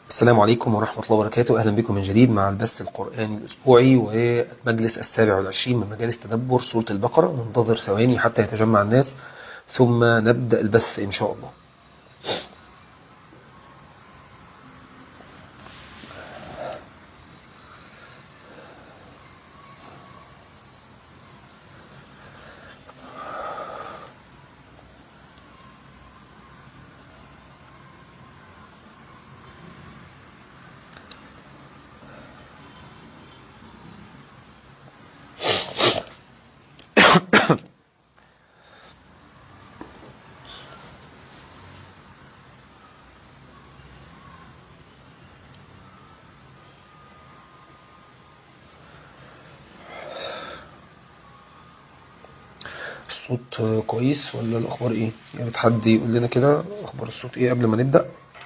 السلام عليكم ورحمة الله وبركاته أهلا بكم من جديد مع البث القرآني الأسبوعي والمجلس السابع والعشرين من مجالس تدبر سورة البقرة ننتظر ثواني حتى يتجمع الناس ثم نبدأ البث إن شاء الله الصوت كويس ولا الأخبار إيه؟ يا ريت حد يقول لنا كده أخبار الصوت إيه قبل ما نبدأ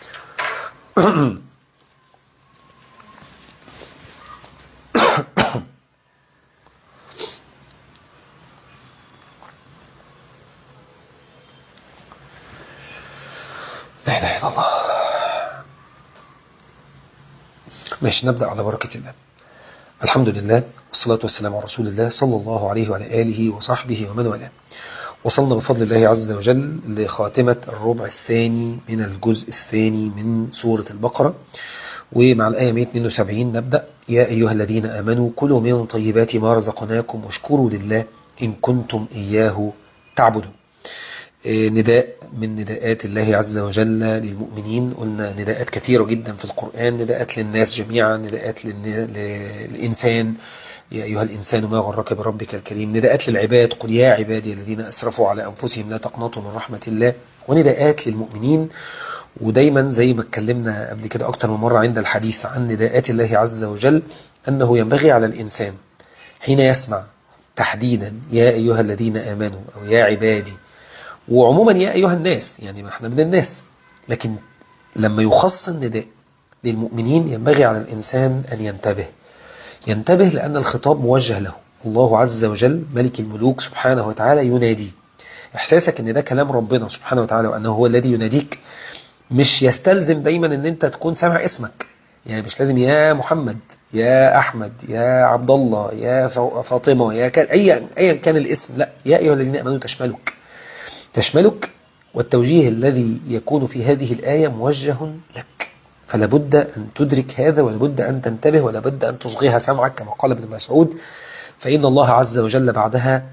لا إله إلا الله ماشي نبدأ على بركة الله الحمد لله والصلاة والسلام على رسول الله صلى الله عليه وعلى آله وصحبه ومن والاه وصلنا بفضل الله عز وجل لخاتمة الربع الثاني من الجزء الثاني من سورة البقرة ومع الآية 172 نبدأ يا أيها الذين آمنوا كلوا من طيبات ما رزقناكم واشكروا لله إن كنتم إياه تعبدون نداء من نداءات الله عز وجل للمؤمنين قلنا نداءات كثيرة جدا في القرآن نداءات للناس جميعا نداءات للإنسان يا أيها الإنسان ما غرك بربك الكريم نداءات للعباد قل يا عبادي الذين أسرفوا على أنفسهم لا تقنطوا من رحمة الله ونداءات للمؤمنين ودايما زي ما اتكلمنا قبل كده أكتر من مرة عند الحديث عن نداءات الله عز وجل أنه ينبغي على الإنسان حين يسمع تحديدا يا أيها الذين آمنوا أو يا عبادي وعموما يا أيها الناس يعني ما احنا من الناس لكن لما يخص النداء للمؤمنين ينبغي على الإنسان أن ينتبه ينتبه لأن الخطاب موجه له الله عز وجل ملك الملوك سبحانه وتعالى ينادي إحساسك أن ده كلام ربنا سبحانه وتعالى وأنه هو الذي يناديك مش يستلزم دايما أن أنت تكون سامع اسمك يعني مش لازم يا محمد يا أحمد يا عبد الله يا فاطمة يا كان أيا أيا كان الاسم لا يا أيها الذين آمنوا تشملك تشملك والتوجيه الذي يكون في هذه الآية موجه لك فلا بد أن تدرك هذا ولا بد أن تنتبه ولا بد أن تصغيها سمعك كما قال ابن مسعود فإن الله عز وجل بعدها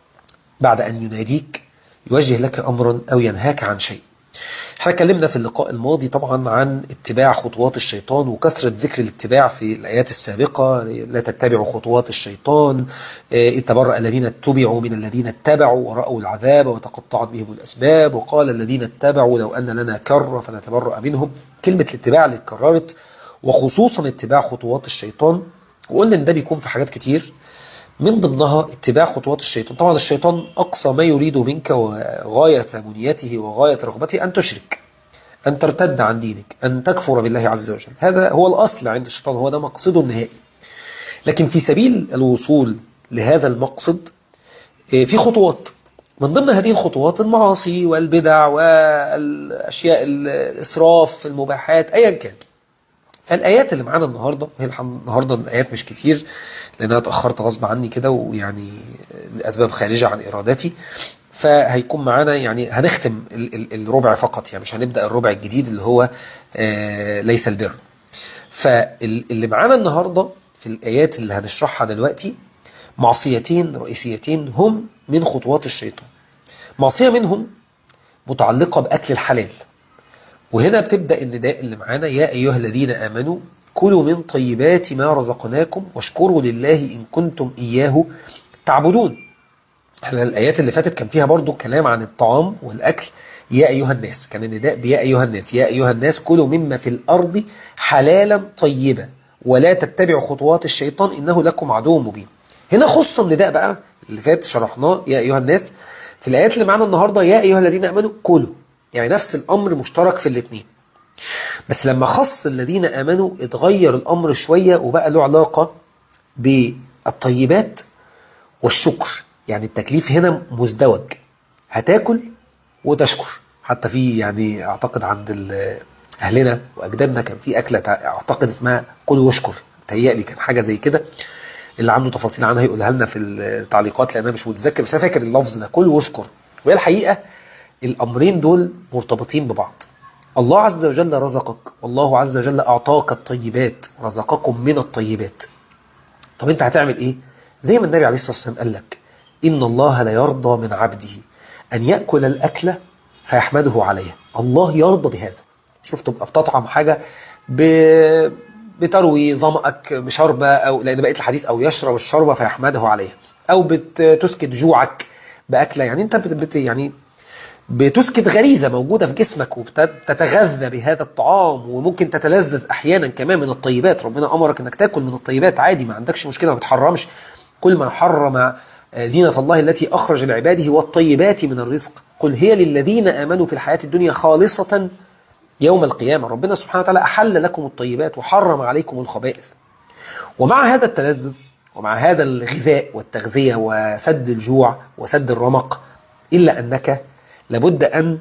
بعد أن يناديك يوجه لك أمرا أو ينهاك عن شيء احنا اتكلمنا في اللقاء الماضي طبعا عن اتباع خطوات الشيطان وكثرة ذكر الاتباع في الآيات السابقة لا تتبعوا خطوات الشيطان اتبرأ الذين اتبعوا من الذين اتبعوا ورأوا العذاب وتقطعت بهم الأسباب وقال الذين اتبعوا لو أن لنا كرة فنتبرأ منهم كلمة الاتباع اللي اتكررت وخصوصا اتباع خطوات الشيطان وقلنا ان ده بيكون في حاجات كتير من ضمنها اتباع خطوات الشيطان طبعا الشيطان أقصى ما يريد منك وغاية منيته وغاية رغبته أن تشرك أن ترتد عن دينك أن تكفر بالله عز وجل هذا هو الأصل عند الشيطان هو ده مقصده النهائي لكن في سبيل الوصول لهذا المقصد في خطوات من ضمن هذه الخطوات المعاصي والبدع والأشياء الإسراف المباحات أيا كان فالآيات اللي معانا النهاردة هي النهاردة الآيات مش كتير لأن أنا اتأخرت غصب عني كده ويعني لأسباب خارجة عن إرادتي فهيكون معانا يعني هنختم الربع فقط يعني مش هنبدأ الربع الجديد اللي هو ليس البر فاللي معانا النهاردة في الآيات اللي هنشرحها دلوقتي معصيتين رئيسيتين هم من خطوات الشيطان معصية منهم متعلقة بأكل الحلال وهنا بتبدأ النداء اللي معانا يا أيها الذين آمنوا كلوا من طيبات ما رزقناكم واشكروا لله إن كنتم إياه تعبدون احنا الآيات اللي فاتت كان فيها برضو كلام عن الطعام والأكل يا أيها الناس كان النداء بيا أيها الناس يا أيها الناس كلوا مما في الأرض حلالا طيبا ولا تتبعوا خطوات الشيطان إنه لكم عدو مبين هنا خص النداء بقى اللي فات شرحناه يا أيها الناس في الآيات اللي معانا النهاردة يا أيها الذين آمنوا كلوا يعني نفس الأمر مشترك في الاثنين بس لما خص الذين آمنوا اتغير الأمر شوية وبقى له علاقة بالطيبات والشكر يعني التكليف هنا مزدوج هتاكل وتشكر حتى في يعني اعتقد عند اهلنا واجدادنا كان في اكله تع- اعتقد اسمها كل واشكر تهيألي كان حاجه زي كده اللي عنده تفاصيل عنها يقولها لنا في التعليقات لان انا مش متذكر بس انا فاكر اللفظ ده كل واشكر وهي الحقيقه الامرين دول مرتبطين ببعض الله عز وجل رزقك والله عز وجل اعطاك الطيبات رزقكم من الطيبات طب انت هتعمل ايه زي ما النبي عليه الصلاه والسلام قال لك ان الله لا يرضى من عبده ان ياكل الاكله فيحمده عليها الله يرضى بهذا شوف تبقى بتطعم حاجه ب... بتروي ظمأك بشربة أو لأن بقيت الحديث أو يشرب الشربة فيحمده عليها أو بتسكت جوعك بأكلة يعني أنت بت... بت... يعني بتسكت غريزة موجودة في جسمك وبتتغذى بهذا الطعام وممكن تتلذذ أحيانا كمان من الطيبات ربنا أمرك أنك تاكل من الطيبات عادي ما عندكش مشكلة ما بتحرمش كل ما حرم زينة الله التي أخرج لعباده والطيبات من الرزق قل هي للذين آمنوا في الحياة الدنيا خالصة يوم القيامة ربنا سبحانه وتعالى أحل لكم الطيبات وحرم عليكم الخبائث ومع هذا التلذذ ومع هذا الغذاء والتغذية وسد الجوع وسد الرمق إلا أنك لابد أن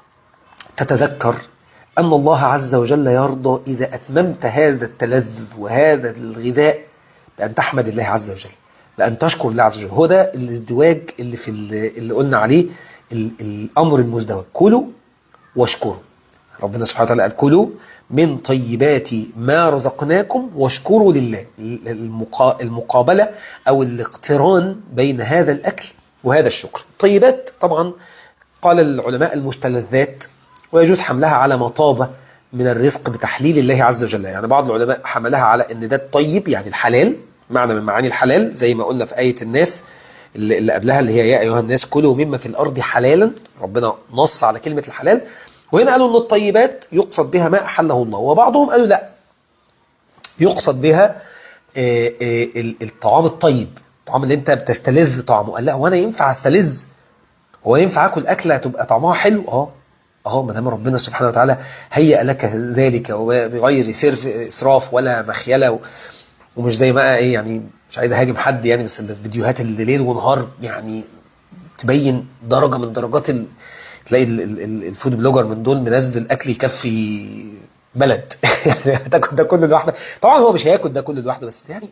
تتذكر أن الله عز وجل يرضى إذا أتممت هذا التلذذ وهذا الغذاء بأن تحمد الله عز وجل بأن تشكر الله عز وجل هو ده الازدواج اللي في اللي قلنا عليه الأمر المزدوج كلوا واشكروا ربنا سبحانه وتعالى قال كلوا من طيبات ما رزقناكم واشكروا لله المقابلة أو الاقتران بين هذا الأكل وهذا الشكر طيبات طبعا قال العلماء المستلذات ويجوز حملها على مطابة من الرزق بتحليل الله عز وجل يعني بعض العلماء حملها على ان ده الطيب يعني الحلال معنى من معاني الحلال زي ما قلنا في آية الناس اللي قبلها اللي هي يا أيها الناس كلوا مما في الأرض حلالا ربنا نص على كلمة الحلال وهنا قالوا ان الطيبات يقصد بها ما أحله الله وبعضهم قالوا لا يقصد بها الطعام الطيب الطعام اللي انت بتستلذ طعمه قال لا وانا ينفع استلذ هو ينفع اكل اكله تبقى طعمها حلو اه اه ما دام ربنا سبحانه وتعالى هيأ لك ذلك وبغير اسراف ولا مخيله ومش زي ما ايه يعني مش عايز اهاجم حد يعني بس الفيديوهات اللي ليل ونهار يعني تبين درجه من درجات ال... تلاقي ال... ال... الفود بلوجر من دول منزل اكل يكفي بلد يعني هتاكل ده كله لوحده طبعا هو مش هياكل ده كله لوحده بس يعني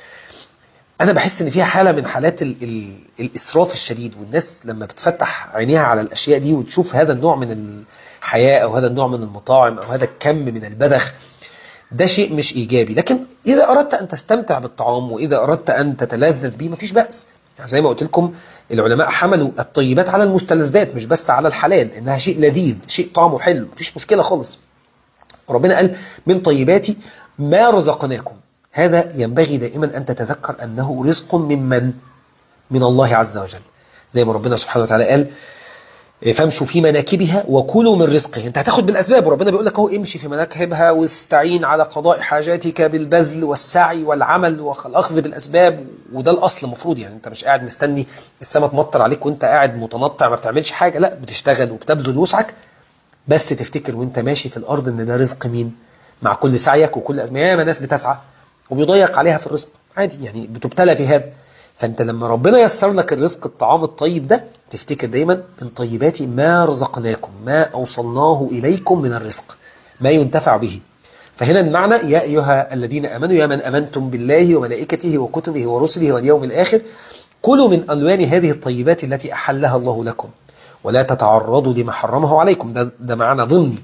انا بحس ان فيها حاله من حالات ال ال الاسراف الشديد والناس لما بتفتح عينيها على الاشياء دي وتشوف هذا النوع من الحياه او هذا النوع من المطاعم او هذا الكم من البذخ ده شيء مش ايجابي لكن اذا اردت ان تستمتع بالطعام واذا اردت ان تتلذذ به مفيش باس يعني زي ما قلت لكم العلماء حملوا الطيبات على المستلذات مش بس على الحلال انها شيء لذيذ شيء طعمه حلو مفيش مشكله خالص ربنا قال من طيبات ما رزقناكم هذا ينبغي دائما أن تتذكر أنه رزق ممن من الله عز وجل زي ما ربنا سبحانه وتعالى قال فامشوا في مناكبها وكلوا من رزقه انت هتاخد بالاسباب وربنا بيقول لك اهو امشي في مناكبها واستعين على قضاء حاجاتك بالبذل والسعي والعمل والاخذ بالاسباب وده الاصل المفروض يعني انت مش قاعد مستني السماء تمطر عليك وانت قاعد متنطع ما بتعملش حاجه لا بتشتغل وبتبذل وسعك بس تفتكر وانت ماشي في الارض ان ده رزق مين مع كل سعيك وكل ياما ناس بتسعى وبيضيق عليها في الرزق عادي يعني بتبتلى في هذا فانت لما ربنا يسر لك الرزق الطعام الطيب ده تفتكر دايما من طيبات ما رزقناكم ما اوصلناه اليكم من الرزق ما ينتفع به فهنا المعنى يا ايها الذين امنوا يا من امنتم بالله وملائكته وكتبه ورسله واليوم الاخر كلوا من الوان هذه الطيبات التي احلها الله لكم ولا تتعرضوا لما حرمه عليكم ده ده معنى ضمني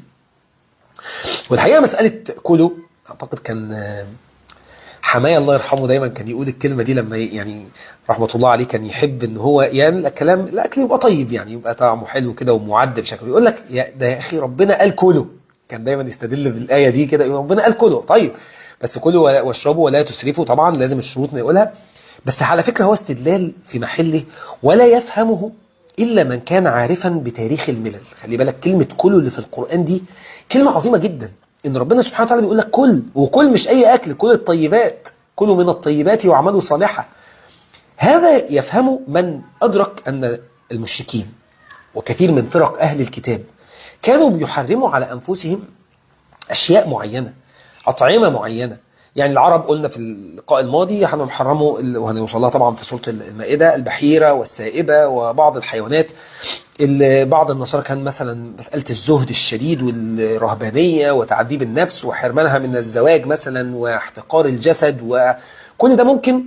والحقيقه مساله كلوا اعتقد كان حماية الله يرحمه دايما كان يقول الكلمة دي لما يعني رحمة الله عليه كان يحب ان هو يعمل الكلام الاكل يبقى طيب يعني يبقى طعمه حلو كده ومعد بشكل يقول لك يا ده يا اخي ربنا قال كله كان دايما يستدل بالآية دي كده ربنا قال كله طيب بس كلوا واشربوا ولا تسرفوا طبعا لازم الشروط نقولها بس على فكرة هو استدلال في محله ولا يفهمه إلا من كان عارفا بتاريخ الملل خلي بالك كلمة كلوا اللي في القرآن دي كلمة عظيمة جدا ان ربنا سبحانه وتعالى بيقول لك كل وكل مش اي اكل كل الطيبات كلوا من الطيبات واعملوا صالحا هذا يفهم من ادرك ان المشركين وكثير من فرق اهل الكتاب كانوا بيحرموا على انفسهم اشياء معينه اطعمه معينه يعني العرب قلنا في اللقاء الماضي هنحرموا ال- وهنوصل لها طبعا في سوره المائده البحيره والسائبه وبعض الحيوانات اللي بعض النصارى كان مثلا مساله الزهد الشديد والرهبانيه وتعذيب النفس وحرمانها من الزواج مثلا واحتقار الجسد وكل ده ممكن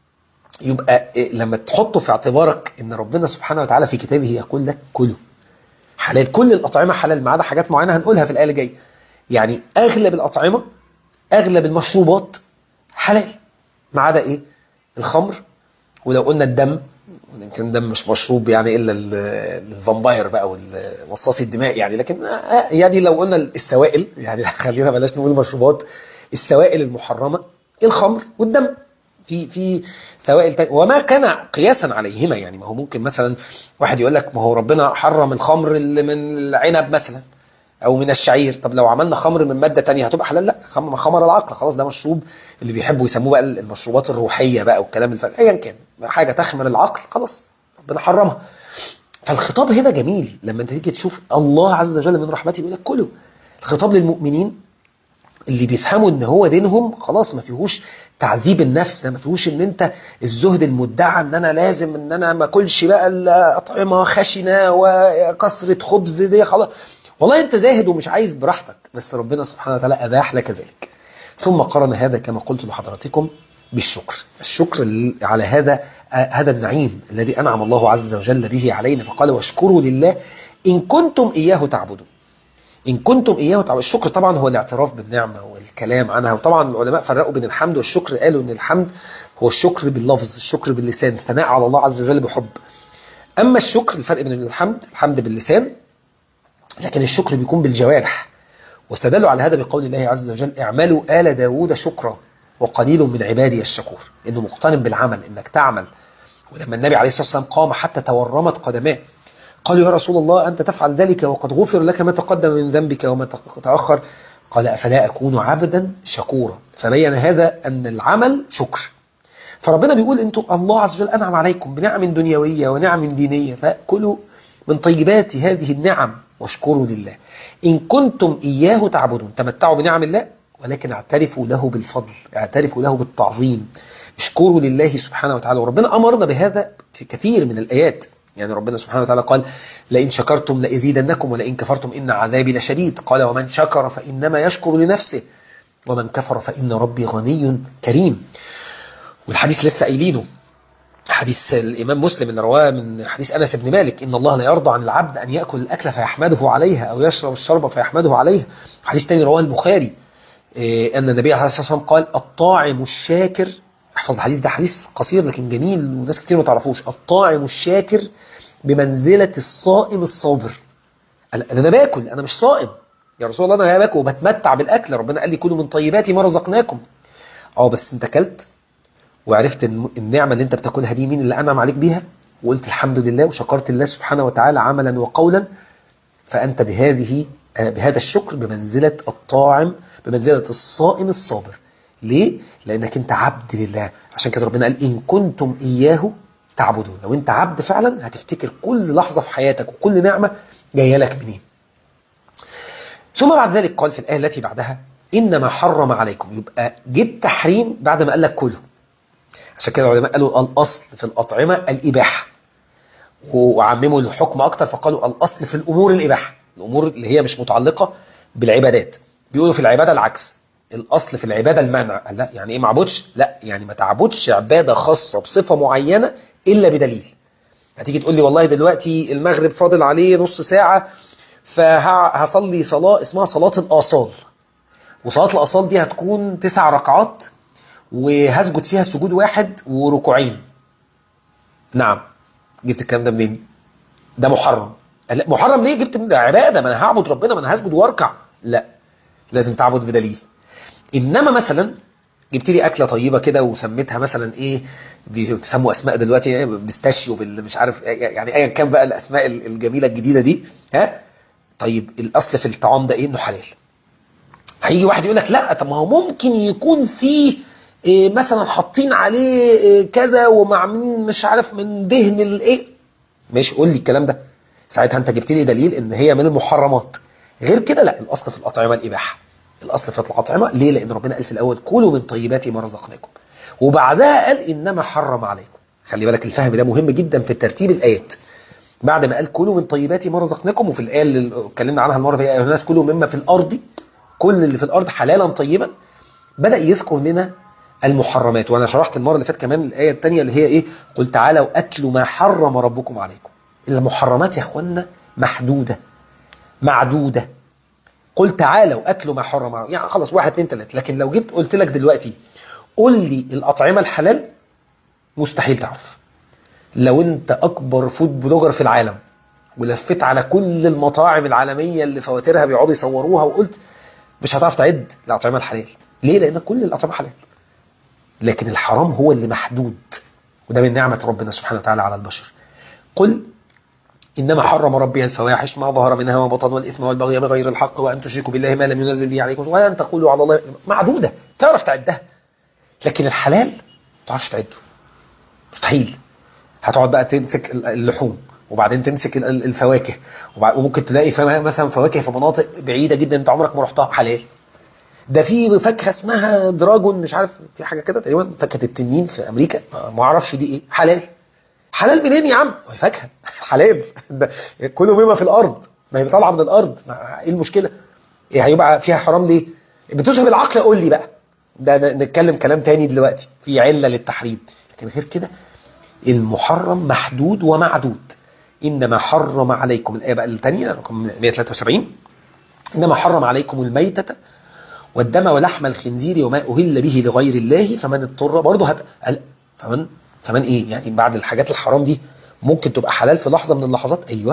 يبقى إيه لما تحطه في اعتبارك ان ربنا سبحانه وتعالى في كتابه يقول لك كله حلال كل الاطعمه حلال ما عدا حاجات معينه هنقولها في الايه اللي جايه يعني اغلب الاطعمه اغلب المشروبات حلال ما عدا ايه الخمر ولو قلنا الدم يمكن الدم مش مشروب يعني الا ال- الفامباير بقى والمصاصي الدماء يعني لكن آه، يعني لو قلنا السوائل يعني خلينا بلاش نقول مشروبات السوائل المحرمه الخمر والدم في في سوائل تانية وما كان قياسا عليهما يعني ما هو ممكن مثلا واحد يقول لك ما هو ربنا حرم الخمر اللي من العنب مثلا او من الشعير طب لو عملنا خمر من ماده تانية هتبقى حلال لا خمر خمر العقل خلاص ده مشروب اللي بيحبوا يسموه بقى المشروبات الروحيه بقى والكلام الفل ايا كان حاجه تخمر العقل خلاص ربنا حرمها فالخطاب هنا جميل لما انت تيجي تشوف الله عز وجل من رحمته بيقول لك كلوا الخطاب للمؤمنين اللي بيفهموا ان هو دينهم خلاص ما فيهوش تعذيب النفس ده ما فيهوش ان انت الزهد المدعى ان انا لازم ان انا ما اكلش بقى الاطعمه خشنه وكسره خبز دي خلاص والله انت زاهد ومش عايز براحتك بس ربنا سبحانه وتعالى اباح لك ذلك ثم قرن هذا كما قلت لحضراتكم بالشكر الشكر ال- على هذا آه، هذا النعيم الذي انعم الله عز وجل به علينا فقال واشكروا لله ان كنتم اياه تعبدون إن كنتم إياه تعبدون الشكر طبعا هو الاعتراف بالنعمة والكلام عنها وطبعا العلماء فرقوا بين الحمد والشكر قالوا إن الحمد هو الشكر باللفظ الشكر باللسان الثناء على الله عز وجل بحب أما الشكر الفرق بين الحمد الحمد باللسان لكن الشكر بيكون بالجوارح واستدلوا على هذا بقول الله عز وجل اعملوا آل داود شكرا وقليل من عبادي الشكور إنه مقترن بالعمل إنك تعمل ولما النبي عليه الصلاة والسلام قام حتى تورمت قدماه قالوا يا رسول الله أنت تفعل ذلك وقد غفر لك ما تقدم من ذنبك وما تأخر قال أفلا أكون عبدا شكورا فبين هذا أن العمل شكر فربنا بيقول أنتم الله عز وجل أنعم عليكم بنعم دنيوية ونعم دينية فكلوا من طيبات هذه النعم واشكروا لله إن كنتم إياه تعبدون تمتعوا بنعم الله ولكن اعترفوا له بالفضل اعترفوا له بالتعظيم اشكروا لله سبحانه وتعالى وربنا أمرنا بهذا في كثير من الآيات يعني ربنا سبحانه وتعالى قال لئن شكرتم لأزيدنكم ولئن كفرتم إن عذابي لشديد قال ومن شكر فإنما يشكر لنفسه ومن كفر فإن ربي غني كريم والحديث لسه قايلينه حديث الإمام مسلم اللي رواه من حديث أنس بن مالك إن الله لا يرضى عن العبد أن يأكل الأكل فيحمده عليها أو يشرب الشرب فيحمده عليها حديث تاني رواه البخاري إيه أن النبي عليه الصلاة والسلام قال الطاعم الشاكر احفظ الحديث ده حديث قصير لكن جميل وناس كتير ما تعرفوش الطاعم الشاكر بمنزلة الصائم الصابر أنا باكل أنا مش صائم يا رسول الله أنا باكل وبتمتع بالأكل ربنا قال لي كلوا من طيبات ما رزقناكم اه بس انت اكلت وعرفت ان النعمة اللي انت بتاكلها دي مين اللي أنعم عليك بيها وقلت الحمد لله وشكرت الله سبحانه وتعالى عملا وقولا فأنت بهذه بهذا الشكر بمنزلة الطاعم بمنزلة الصائم الصابر ليه؟ لأنك أنت عبد لله عشان كده ربنا قال إن كنتم إياه تعبدون لو أنت عبد فعلا هتفتكر كل لحظة في حياتك وكل نعمة جاية لك منين ثم بعد ذلك قال في الآية التي بعدها إنما حرم عليكم يبقى جيب تحريم بعد ما قال لك كله عشان كده العلماء قالوا الأصل في الأطعمة الإباحة وعمموا الحكم أكتر فقالوا الأصل في الأمور الإباحة الأمور اللي هي مش متعلقة بالعبادات بيقولوا في العبادة العكس الأصل في العبادة المنع لا يعني إيه معبودش لا يعني ما تعبدش عبادة خاصة بصفة معينة إلا بدليل هتيجي تقول لي والله دلوقتي المغرب فاضل عليه نص ساعة فهصلي صلاة اسمها صلاة الآصال وصلاة الآصال دي هتكون تسع ركعات وهسجد فيها سجود واحد وركوعين نعم جبت الكلام ده منين ده محرم لا محرم ليه جبت من ده عبادة ما انا هعبد ربنا ما انا هسجد واركع لا لازم تعبد بدليل انما مثلا جبت لي اكله طيبه كده وسميتها مثلا ايه بيسموا اسماء دلوقتي بيستاشيو بال مش عارف يعني ايا كان بقى الاسماء الجميله الجديده دي ها طيب الاصل في الطعام ده ايه انه حلال هيجي واحد يقول لك لا طب ما هو ممكن يكون فيه إيه مثلا حاطين عليه إيه كذا ومعمولين مش عارف من دهن الايه ماشي قول لي الكلام ده ساعتها انت جبت لي دليل ان هي من المحرمات غير كده لا الاصل في الاطعمه الاباحه الاصل في الاطعمه ليه لان ربنا قال في الاول كلوا من طيبات ما رزقناكم وبعدها قال انما حرم عليكم خلي بالك الفهم ده مهم جدا في ترتيب الايات بعد ما قال كلوا من طيبات ما رزقناكم وفي الايه اللي اتكلمنا عنها المره اللي فاتت الناس كلوا مما في الارض كل اللي في الارض حلالا طيبا بدا يذكر لنا المحرمات وانا شرحت المره اللي فاتت كمان الايه الثانيه اللي هي ايه قل تعالوا اتلوا ما حرم ربكم عليكم المحرمات يا اخوانا محدوده معدوده قل تعالوا اتلوا ما حرم عليكم يعني خلاص واحد اثنين ثلاثه لكن لو جيت قلت لك دلوقتي قل لي الاطعمه الحلال مستحيل تعرف لو انت اكبر فود بلوجر في العالم ولفيت على كل المطاعم العالميه اللي فواتيرها بيقعدوا يصوروها وقلت مش هتعرف تعد الاطعمه الحلال ليه لان كل الاطعمه حلال لكن الحرام هو اللي محدود وده من نعمه ربنا سبحانه وتعالى على البشر قل إنما حرم ربي الفواحش ما ظهر منها وما بطن والإثم والبغي بغير الحق وأن تشركوا بالله ما لم ينزل به عليكم وأن تقولوا على الله معدودة تعرف تعدها لكن الحلال ما تعرفش تعده مستحيل هتقعد بقى تمسك اللحوم وبعدين تمسك الفواكه وممكن تلاقي مثلا فواكه في مناطق بعيدة جدا انت عمرك ما رحتها حلال ده في فاكهه اسمها دراجون مش عارف في حاجه كده تقريبا فاكهه التنين في امريكا ما اعرفش دي ايه حلال حلال منين يا عم فاكهه حلال ده كله مما في الارض ما هي طالعه من الارض ايه المشكله ايه هيبقى فيها حرام ليه بتشرب العقل قول لي بقى ده نتكلم كلام تاني دلوقتي في عله للتحريم لكن غير كده المحرم محدود ومعدود انما حرم عليكم الايه بقى الثانيه رقم 173 انما حرم عليكم الميته والدم ولحم الخنزير وما أهل به لغير الله فمن اضطر برضه هت... فمن فمن ايه يعني بعد الحاجات الحرام دي ممكن تبقى حلال في لحظة من اللحظات ايوه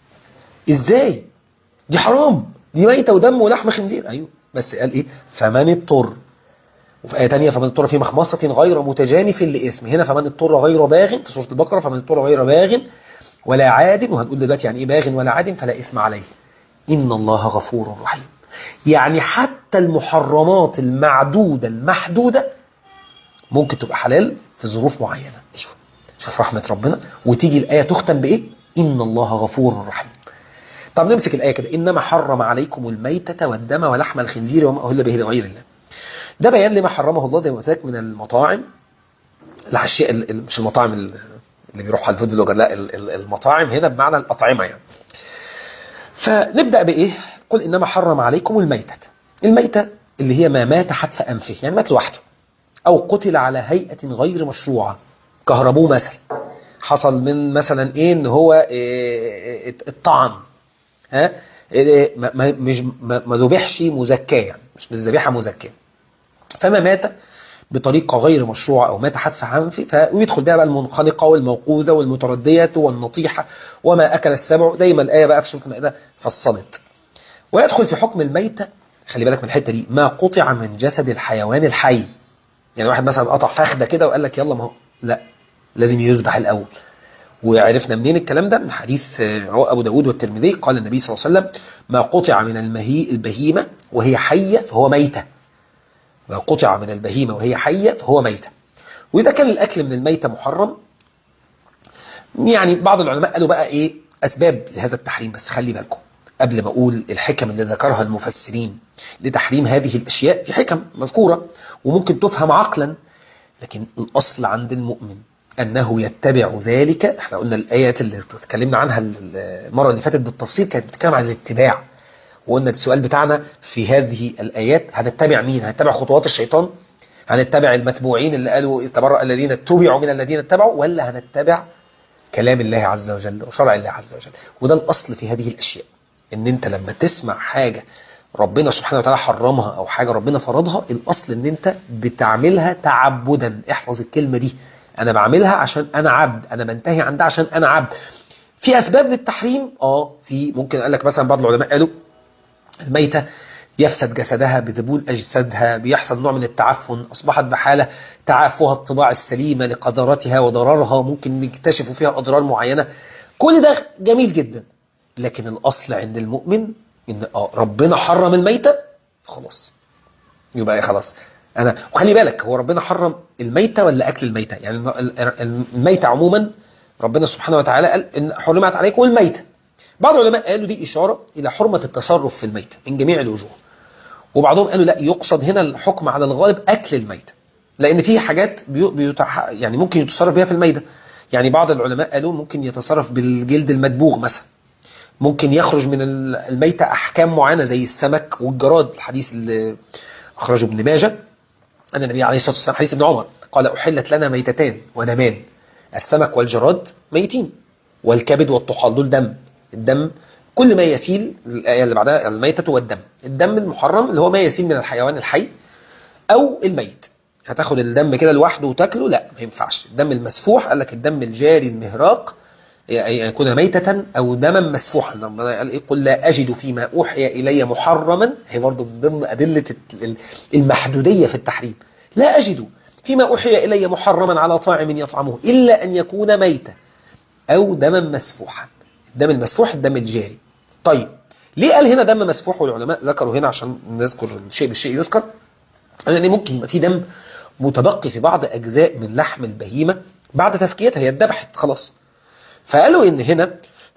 ازاي دي حرام دي ميتة ودم ولحم خنزير ايوه بس قال ايه فمن اضطر وفي آية تانية فمن اضطر في مخمصة غير متجانف لإثم هنا فمن اضطر غير باغ في سورة البقرة فمن اضطر غير باغ ولا عاد وهنقول دلوقتي يعني ايه باغ ولا عاد فلا إثم عليه إن الله غفور رحيم يعني حتى المحرمات المعدودة المحدودة ممكن تبقى حلال في ظروف معينة ايوه شوف رحمة ربنا وتيجي الآية تختم بإيه إن الله غفور رحيم طب نمسك الآية كده إنما حرم عليكم الميتة والدم ولحم الخنزير وما أهل به لغير الله ده بيان لما حرمه الله زي ما قلت من المطاعم الأشياء مش المطاعم اللي بيروحوا على الفود بلوجر لا المطاعم هنا بمعنى الأطعمة يعني فنبدأ بإيه قل إنما حرم عليكم الميتة الميتة اللي هي ما مات حتف أنفه يعني مات لوحده أو قتل على هيئة غير مشروعة كهربوه مثلا حصل من مثلا إيه إن هو إيه الطعن ها إيه ما مش ما ذبحش مزكاه يعني مش ذبيحه مزكاه فما مات بطريقة غير مشروعة أو مات حتف عنفي فيدخل بها بقى المنخنقة والموقوذة والمتردية والنطيحة وما أكل السبع زي ما الآية بقى في سورة المائدة فصلت ويدخل في حكم الميتة خلي بالك من الحتة دي ما قطع من جسد الحيوان الحي يعني واحد مثلا قطع فخدة كده وقال لك يلا ما هو لا لازم يذبح الأول وعرفنا منين الكلام ده من حديث أبو داود والترمذي قال النبي صلى الله عليه وسلم ما قطع من المهي البهيمة وهي حية فهو ميتة ما قطع من البهيمة وهي حية فهو ميتة وإذا كان الأكل من الميتة محرم يعني بعض العلماء قالوا بقى إيه أسباب لهذا التحريم بس خلي بالكم قبل ما أقول الحكم اللي ذكرها المفسرين لتحريم هذه الأشياء في حكم مذكورة وممكن تفهم عقلا لكن الأصل عند المؤمن أنه يتبع ذلك احنا قلنا الآيات اللي اتكلمنا عنها المرة اللي فاتت بالتفصيل كانت بتتكلم عن الاتباع وقلنا السؤال بتاعنا في هذه الآيات هنتبع مين هنتبع خطوات الشيطان هنتبع المتبوعين اللي قالوا تبرأ الذين اتبعوا من الذين اتبعوا ولا هنتبع كلام الله عز وجل وشرع الله عز وجل وده الأصل في هذه الأشياء ان انت لما تسمع حاجة ربنا سبحانه وتعالى حرمها او حاجة ربنا فرضها الاصل ان انت بتعملها تعبدا احفظ الكلمة دي انا بعملها عشان انا عبد انا بنتهي عن ده عشان انا عبد في اسباب للتحريم اه في ممكن قال لك مثلا بعض العلماء قالوا الميتة يفسد جسدها بذبول أجسادها بيحصل نوع من التعفن أصبحت بحالة تعافها الطباع السليمة لقدراتها وضررها ممكن يكتشفوا فيها أضرار معينة كل ده جميل جدا لكن الأصل عند المؤمن إن آه ربنا حرم الميتة خلاص يبقى إيه خلاص أنا وخلي بالك هو ربنا حرم الميتة ولا أكل الميتة يعني الميتة عموما ربنا سبحانه وتعالى قال إن حرمت عليكم الميتة بعض العلماء قالوا دي إشارة إلى حرمة التصرف في الميتة من جميع الوجوه وبعضهم قالوا لا يقصد هنا الحكم على الغالب اكل الميتة لان في حاجات بيو- بيتح... يعني ممكن يتصرف بها في الميتة يعني بعض العلماء قالوا ممكن يتصرف بالجلد المدبوغ مثلا ممكن يخرج من ال- الميتة احكام معينة زي السمك والجراد الحديث اللي اخرجه ابن ماجه أن النبي عليه الصلاة والسلام حديث ابن عمر قال أحلت لنا ميتتان ونمان السمك والجراد ميتين والكبد والطحال دول دم الدم كل ما يسيل الآية اللي بعدها الميتة والدم الدم المحرم اللي هو ما يسيل من الحيوان الحي أو الميت هتاخد الدم كده لوحده وتاكله لا ما ينفعش الدم المسفوح قال لك الدم الجاري المهراق أي يكون ميتة أو دما مسفوحا لما قال إيه قل لا أجد فيما أوحي إلي محرما هي برضه من ضمن أدلة ال- المحدودية في التحريم لا أجد فيما أوحي إلي محرما على طاعم يطعمه إلا أن يكون ميتا أو دما مسفوحا الدم المسفوح الدم الجاري طيب ليه قال هنا دم مسفوح والعلماء ذكروا هنا عشان نذكر الشيء بالشيء يذكر لأن ممكن يبقى في دم متبقي في بعض أجزاء من لحم البهيمة بعد تفكيتها هي اتذبحت خلاص فقالوا ان هنا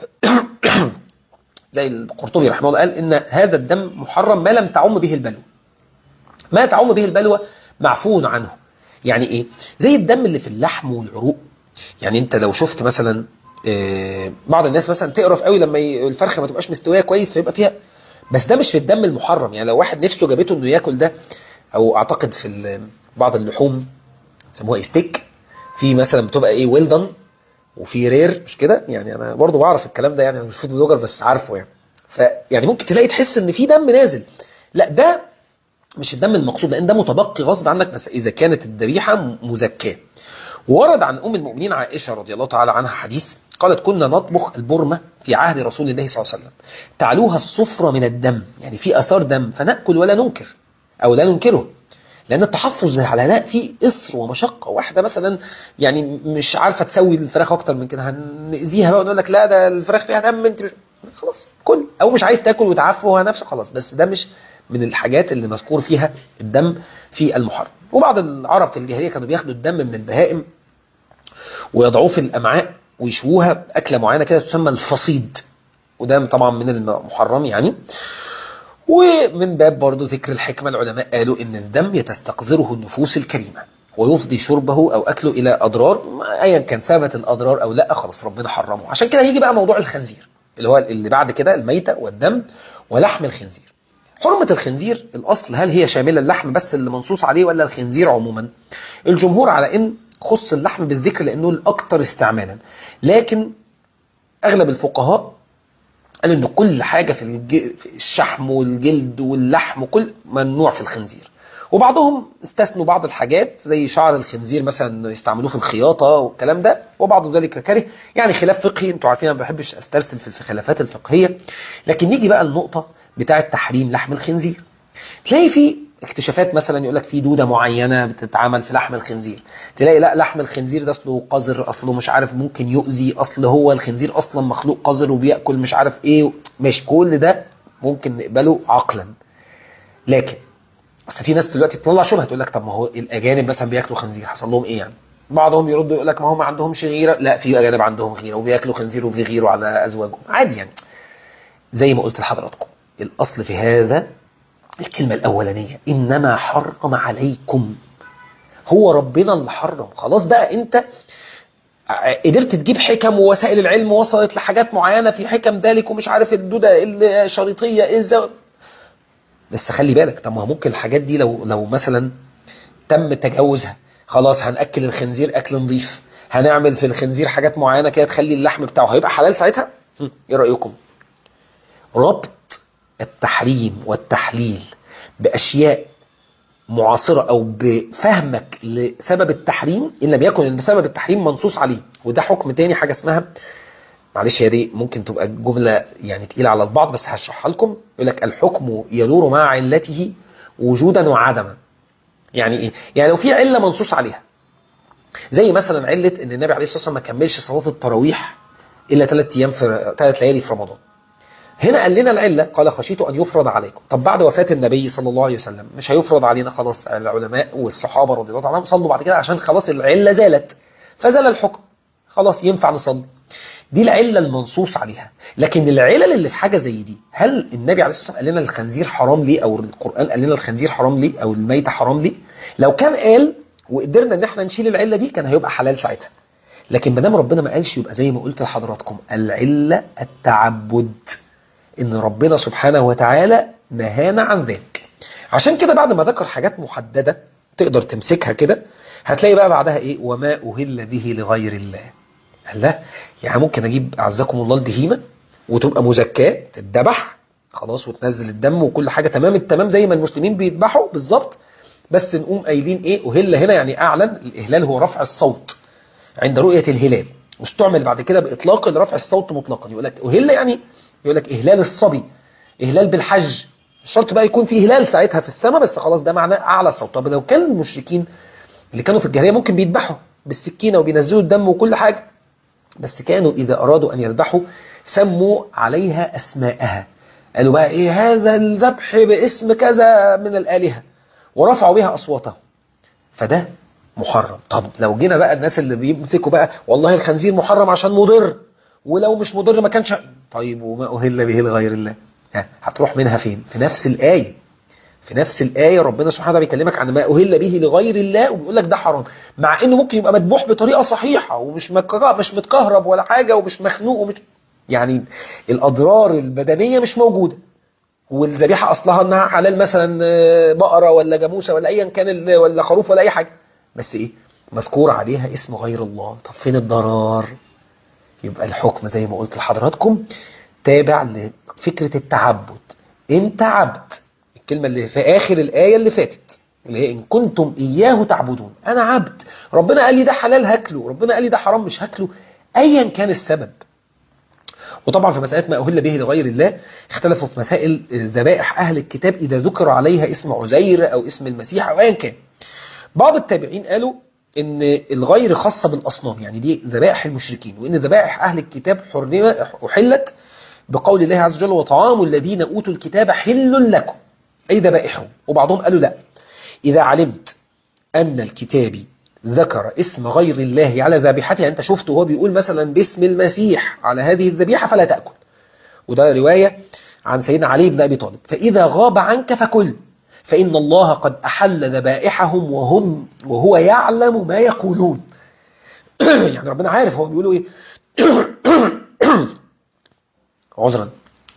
زي القرطبي رحمه الله قال ان هذا الدم محرم ما لم تعم به البلوى ما تعم به البلوى معفو عنه يعني ايه زي الدم اللي في اللحم والعروق يعني انت لو شفت مثلا آه، بعض الناس مثلا تقرف قوي لما ي- الفرخه ما تبقاش مستويه كويس فيبقى فيها بس ده مش في الدم المحرم يعني لو واحد نفسه جابته انه ياكل ده او اعتقد في ال- بعض اللحوم يسموها ستيك في مثلا بتبقى ايه ويل دون وفي رير مش كده يعني انا برضو بعرف الكلام ده يعني أنا مش فود بلوجر بس عارفه يعني فيعني ممكن تلاقي تحس ان في دم نازل لا ده مش الدم المقصود لان ده متبقي غصب عنك بس اذا كانت الذبيحه م- مزكاه ورد عن ام المؤمنين عائشه رضي الله تعالى عنها حديث قالت كنا نطبخ البرمه في عهد رسول الله صلى الله عليه وسلم تعلوها الصفرة من الدم يعني في اثار دم فناكل ولا ننكر او لا ننكره لان التحفظ على لا فيه اصر ومشقه واحده مثلا يعني مش عارفه تسوي الفراخ اكتر من كده هنأذيها بقى ونقول لك لا ده الفراخ فيها دم انت مش خلاص كل او مش عايز تاكل وتعفوها نفسك خلاص بس ده مش من الحاجات اللي مذكور فيها الدم في المحرم وبعض العرب في الجاهليه كانوا بياخدوا الدم من البهائم ويضعوه في الامعاء ويشووها باكله معينه كده تسمى الفصيد وده طبعا من المحرم يعني ومن باب برضو ذكر الحكمة العلماء قالوا إن الدم يتستقذره النفوس الكريمة ويفضي شربه أو أكله إلى أضرار أيا كان ثابت الأضرار أو لا خلاص ربنا حرمه عشان كده هيجي بقى موضوع الخنزير اللي هو اللي بعد كده الميتة والدم ولحم الخنزير حرمة الخنزير الأصل هل هي شاملة اللحم بس اللي منصوص عليه ولا الخنزير عموما الجمهور على إن خص اللحم بالذكر لأنه الأكثر استعمالا لكن أغلب الفقهاء قال ان كل حاجة في, الج... في الشحم والجلد واللحم وكل ممنوع في الخنزير وبعضهم استثنوا بعض الحاجات زي شعر الخنزير مثلا يستعملوه في الخياطة والكلام ده وبعض ذلك كره يعني خلاف فقهي انتوا عارفين انا ما بحبش استرسل في الخلافات الفقهية لكن نيجي بقى النقطة بتاعة تحريم لحم الخنزير تلاقي في اكتشافات مثلا يقول لك في دوده معينه بتتعمل في لحم الخنزير تلاقي لا لحم الخنزير ده اصله قذر اصله مش عارف ممكن يؤذي اصل هو الخنزير اصلا مخلوق قذر وبياكل مش عارف ايه ماشي كل ده ممكن نقبله عقلا لكن اصل في ناس دلوقتي تطلع شبهه تقول لك طب ما هو الاجانب مثلا بياكلوا خنزير حصل لهم ايه يعني بعضهم يرد يقول لك ما هم ما عندهمش غيره لا في اجانب عندهم غيره وبياكلوا خنزير وبيغيروا على ازواجهم عادي يعني زي ما قلت لحضراتكم الاصل في هذا الكلمة الأولانية إنما حرم عليكم هو ربنا اللي حرم خلاص بقى أنت قدرت تجيب حكم ووسائل العلم وصلت لحاجات معينة في حكم ذلك ومش عارف الدودة الشريطية إيه الزو... بس خلي بالك طب ما ممكن الحاجات دي لو لو مثلا تم تجاوزها خلاص هنأكل الخنزير أكل نظيف هنعمل في الخنزير حاجات معينة كده تخلي اللحم بتاعه هيبقى حلال ساعتها ايه رأيكم ربط التحريم والتحليل بأشياء معاصرة أو بفهمك لسبب التحريم إن لم يكن إن سبب التحريم منصوص عليه وده حكم تاني حاجة اسمها معلش يا دي ممكن تبقى جملة يعني تقيلة على البعض بس هشرحها لكم يقول لك الحكم يدور مع علته وجودا وعدما يعني إيه؟ يعني لو في علة منصوص عليها زي مثلا علة إن النبي عليه الصلاة والسلام ما كملش صلاة التراويح إلا ثلاث أيام في ثلاث ليالي في رمضان هنا قال لنا العلة قال خشيت أن يفرض عليكم طب بعد وفاة النبي صلى الله عليه وسلم مش هيفرض علينا خلاص العلماء والصحابة رضي الله عنهم صلوا بعد كده عشان خلاص العلة زالت فزال الحكم خلاص ينفع نصلي دي العلة المنصوص عليها لكن العلل اللي في حاجة زي دي هل النبي عليه الصلاة والسلام قال لنا الخنزير حرام ليه او القرآن قال لنا الخنزير حرام ليه او الميتة حرام ليه لو كان قال وقدرنا ان احنا نشيل العلة دي كان هيبقى حلال ساعتها لكن ما دام ربنا ما قالش يبقى زي ما قلت لحضراتكم العلة التعبد ان ربنا سبحانه وتعالى نهانا عن ذلك عشان كده بعد ما ذكر حاجات محددة تقدر تمسكها كده هتلاقي بقى بعدها ايه وما أهل به لغير الله لا يعني ممكن اجيب اعزكم الله البهيمة وتبقى مزكاة تتذبح خلاص وتنزل الدم وكل حاجة تمام التمام زي ما المسلمين بيذبحوا بالظبط بس نقوم قايلين ايه أهل هنا يعني اعلن الاهلال هو رفع الصوت عند رؤية الهلال واستعمل بعد كده بإطلاق لرفع الصوت مطلقا يقول لك أهل يعني يقول لك إهلال الصبي إهلال بالحج الشرط بقى يكون فيه هلال ساعتها في السماء بس خلاص ده معناه أعلى صوت طب لو كان المشركين اللي كانوا في الجاهلية ممكن بيذبحوا بالسكينة وبينزلوا الدم وكل حاجة بس كانوا إذا أرادوا أن يذبحوا سموا عليها أسماءها قالوا بقى إيه هذا الذبح باسم كذا من الآلهة ورفعوا بها أصواتهم فده محرم طب لو جينا بقى الناس اللي بيمسكوا بقى والله الخنزير محرم عشان مضر ولو مش مضر ما كانش طيب وما أهل به لغير الله هتروح منها فين في نفس الآية في نفس الآية ربنا سبحانه وتعالى بيكلمك عن ما أهل به لغير الله وبيقول لك ده حرام مع إنه ممكن يبقى مذبوح بطريقة صحيحة ومش مش متكهرب ولا حاجة ومش مخنوق ومش يعني الأضرار البدنية مش موجودة والذبيحة أصلها إنها حلال مثلا بقرة ولا جاموسة ولا أيا كان ولا خروف ولا أي حاجة بس إيه مذكور عليها اسم غير الله طب فين الضرار يبقى الحكم زي ما قلت لحضراتكم تابع لفكرة التعبد انت عبد الكلمة اللي في آخر الآية اللي فاتت اللي هي إن كنتم إياه تعبدون أنا عبد ربنا قال لي ده حلال هاكله ربنا قال لي ده حرام مش هاكله أيا كان السبب وطبعا في مسألة ما أهل به لغير الله اختلفوا في مسائل ذبائح أهل الكتاب إذا ذكر عليها اسم عزير أو اسم المسيح أو أيا كان بعض التابعين قالوا ان الغير خاصة بالأصنام يعني دي ذبائح المشركين وان ذبائح أهل الكتاب أحلت بقول الله عز وجل وطعام الذين أوتوا الكتاب حل لكم أي ذبائحهم وبعضهم قالوا لا إذا علمت أن الكتاب ذكر اسم غير الله على ذبيحته أنت شفته وهو بيقول مثلا باسم المسيح على هذه الذبيحة فلا تأكل وده رواية عن سيدنا علي بن أبي طالب فإذا غاب عنك فكل فإن الله قد أحل ذبائحهم وهم وهو يعلم ما يقولون يعني ربنا عارف هو بيقولوا إيه عذرا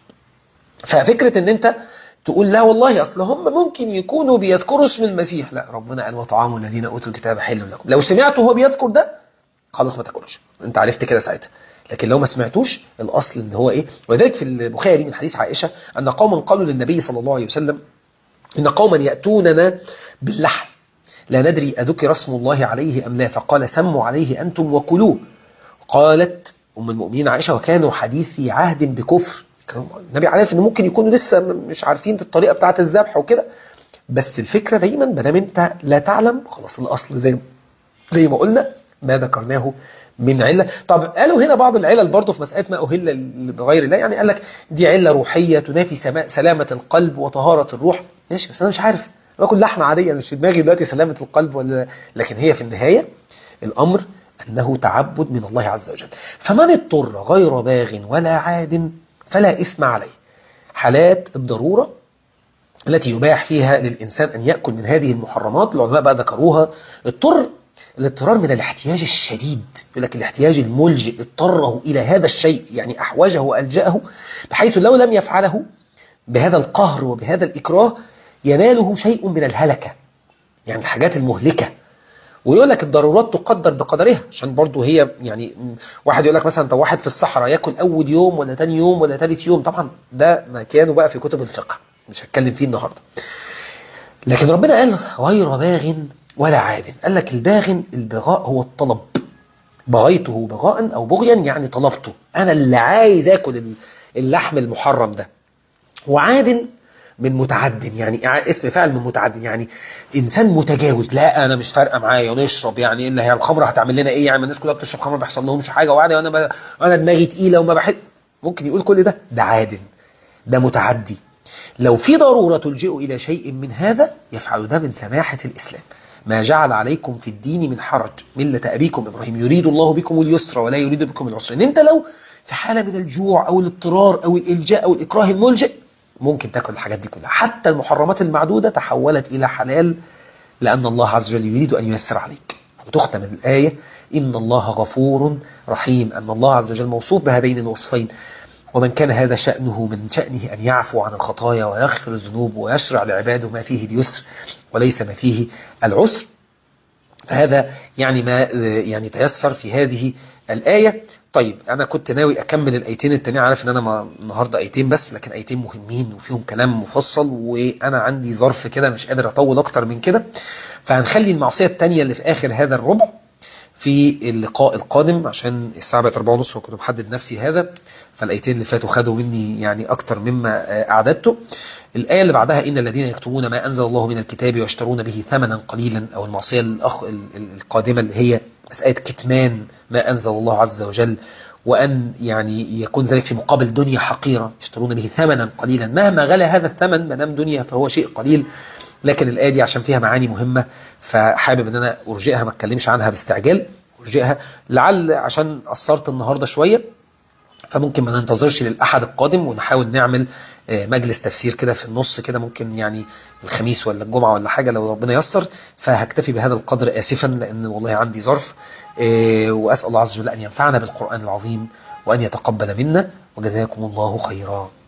ففكرة ان انت تقول لا والله اصل هم ممكن يكونوا بيذكروا اسم المسيح لا ربنا قال وطعام الذين اوتوا الكتاب حل لكم لو سمعته هو بيذكر ده خلاص ما تاكلش انت عرفت كده ساعتها لكن لو ما سمعتوش الاصل ان هو ايه وذلك في البخاري من حديث عائشه ان قوما قالوا للنبي صلى الله عليه وسلم ان قوما ياتوننا باللحم لا ندري اذكر اسم الله عليه ام لا فقال سموا عليه انتم وكلوه قالت ام المؤمنين عائشه وكانوا حديثي عهد بكفر النبي عارف ان ممكن يكونوا لسه مش عارفين الطريقه بتاعه الذبح وكده بس الفكره دايما ما دام انت لا تعلم خلاص الاصل زي زي ما قلنا ما ذكرناه من علة طب قالوا هنا بعض العلل برضه في مسألة ما أهل بغير الله يعني قال لك دي علة روحية تنافي سلامة القلب وطهارة الروح ماشي بس أنا مش عارف باكل لحمة عادية مش في دماغي دلوقتي سلامة القلب ولا لكن هي في النهاية الأمر أنه تعبد من الله عز وجل فمن اضطر غير باغ ولا عاد فلا إثم عليه حالات الضرورة التي يباح فيها للإنسان أن يأكل من هذه المحرمات العلماء بقى ذكروها اضطر الاضطرار من الاحتياج الشديد يقول لك الاحتياج الملجئ اضطره إلى هذا الشيء يعني أحوجه وألجأه بحيث لو لم يفعله بهذا القهر وبهذا الإكراه يناله شيء من الهلكة يعني الحاجات المهلكة ويقول لك الضرورات تقدر بقدرها عشان برضه هي يعني واحد يقول لك مثلا انت واحد في الصحراء ياكل اول يوم ولا تاني يوم ولا تالت يوم طبعا ده مكانه بقى في كتب الفقه مش هتكلم فيه النهارده لكن ربنا قال غير باغ ولا عاد قال لك الباغ البغاء هو الطلب بغيته بغاء او بغيا يعني طلبته انا اللي عايز اكل اللحم المحرم ده وعاد من متعد يعني اسم فعل من متعد يعني انسان متجاوز لا انا مش فارقه معايا ونشرب يعني الا هي الخمره هتعمل لنا ايه يعني الناس كلها بتشرب خمره ما بيحصل لهمش حاجه وعادي وانا ب... انا دماغي تقيله وما بحب ممكن يقول كل ده ده عادل ده متعدي لو في ضروره تلجئ الى شيء من هذا يفعل ده من سماحه الاسلام ما جعل عليكم في الدين من حرج ملة أبيكم إبراهيم يريد الله بكم اليسر ولا يريد بكم العسر إن أنت لو في حالة من الجوع أو الاضطرار أو الإلجاء أو الإكراه الملجئ ممكن تاكل الحاجات دي كلها حتى المحرمات المعدودة تحولت إلى حلال لأن الله عز وجل يريد أن ييسر عليك وتختم الآية إن الله غفور رحيم أن الله عز وجل موصوف بهذين الوصفين ومن كان هذا شأنه من شأنه أن يعفو عن الخطايا ويغفر الذنوب ويشرع لعباده ما فيه اليسر وليس ما فيه العسر فهذا يعني ما يعني تيسر في هذه الآية طيب أنا كنت ناوي أكمل الآيتين التانيين عارف إن أنا ما النهاردة آيتين بس لكن آيتين مهمين وفيهم كلام مفصل وأنا عندي ظرف كده مش قادر أطول أكتر من كده فهنخلي المعصية التانية اللي في آخر هذا الربع في اللقاء القادم عشان الساعة بقت 4 ونص وكنت محدد نفسي هذا فالآيتين اللي فاتوا خدوا مني يعني أكتر مما أعددته الآية اللي بعدها إن الذين يكتمون ما أنزل الله من الكتاب ويشترون به ثمنا قليلا أو المعصية الأخ القادمة اللي هي مسألة كتمان ما أنزل الله عز وجل وأن يعني يكون ذلك في مقابل دنيا حقيرة يشترون به ثمنا قليلا مهما غلا هذا الثمن ما دام دنيا فهو شيء قليل لكن الآية دي عشان فيها معاني مهمة فحابب ان انا ارجئها ما اتكلمش عنها باستعجال ارجئها لعل عشان قصرت النهاردة شوية فممكن ما ننتظرش للأحد القادم ونحاول نعمل مجلس تفسير كده في النص كده ممكن يعني الخميس ولا الجمعة ولا حاجة لو ربنا يسر فهكتفي بهذا القدر آسفا لأن والله عندي ظرف وأسأل الله عز وجل أن ينفعنا بالقرآن العظيم وأن يتقبل منا وجزاكم الله خيرا